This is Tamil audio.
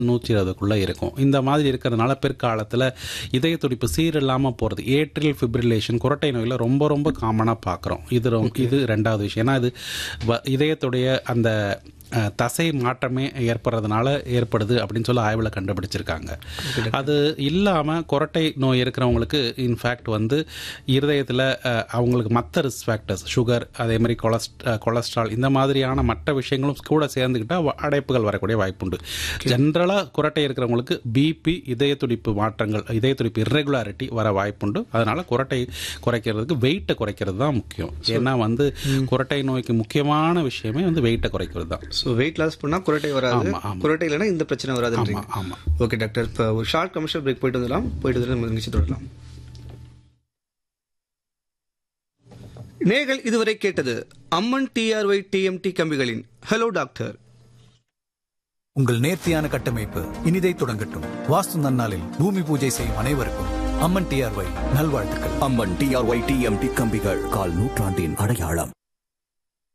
நூற்றி இருபதுக்குள்ளே இருக்கும் இந்த மாதிரி இருக்கிறதுனால பிற்காலத்தில் இதய துடிப்பு சீரில்லாமல் போகிறது ஏட்ரியல் ஃபிப்ரிலேஷன் குரட்டை நோயில் ரொம்ப ரொம்ப காமனாக பார்க்குறோம் இது ரொம்ப இது ரெண்டாவது விஷயம் ஏன்னா இது வ- இதயத்துடைய அந்த அஹ், தசை மாற்றமே ஏற்படுறதுனால ஏற்படுது அப்படின்னு சொல்லி ஆய்வில் கண்டுபிடிச்சிருக்காங்க அது இல்லாமல் குரட்டை நோய் இருக்கிறவங்களுக்கு இன்ஃபேக்ட் வந்து இருதயத்தில் அவங்களுக்கு மற்ற ரிஸ்க் ஃபேக்டர்ஸ் சுகர் அதே மாதிரி கொலஸ்ட் கொலஸ்ட்ரால் இந்த மாதிரியான மற்ற விஷயங்களும் கூட சேர்ந்துக்கிட்டால் அடைப்புகள் வரக்கூடிய வாய்ப்புண்டு ஜென்ரலாக குரட்டை இருக்கிறவங்களுக்கு பிபி இதய துடிப்பு மாற்றங்கள் இதய துடிப்பு irregularity வர வாய்ப்புண்டு அதனால குரட்டை குறைக்கிறதுக்கு வெயிட்டை குறைக்கிறது தான் முக்கியம் ஏன்னா வந்து குரட்டை நோய்க்கு முக்கியமான விஷயமே வந்து வெயிட்டை குறைக்கிறது தான் ஸோ வெயிட் லாஸ் பண்ணா குரட்டை வராது ஆமா, ஆமா. குரட்டை இல்லைன்னா இந்த பிரச்சனை வராதுன்றீங்க ஆமாம் ஆமாம் ஓகே டாக்டர் இப்போ ஒரு ஷார்ட் கமர்ஷியல் பிரேக் போயிட்டு வந்துடலாம் போயிட்டு வந்து நம்ம நிகழ்ச்சி தொடரலாம் நேர்கள் இதுவரை கேட்டது அம்மன் டிஆர்ஒய் டிஎம்டி கம்பிகளின் ஹலோ டாக்டர் உங்கள் நேர்த்தியான கட்டமைப்பு இனிதை தொடங்கட்டும் வாஸ்து நன்னாளில் பூமி பூஜை செய்யும் அனைவருக்கும் அம்மன் டிஆர்ஒய் நல்வாழ்த்துக்கள் அம்மன் டிஆர்ஒய் டிஎம்டி கம்பிகள் கால் நூற்றாண்டின் அடையாளம்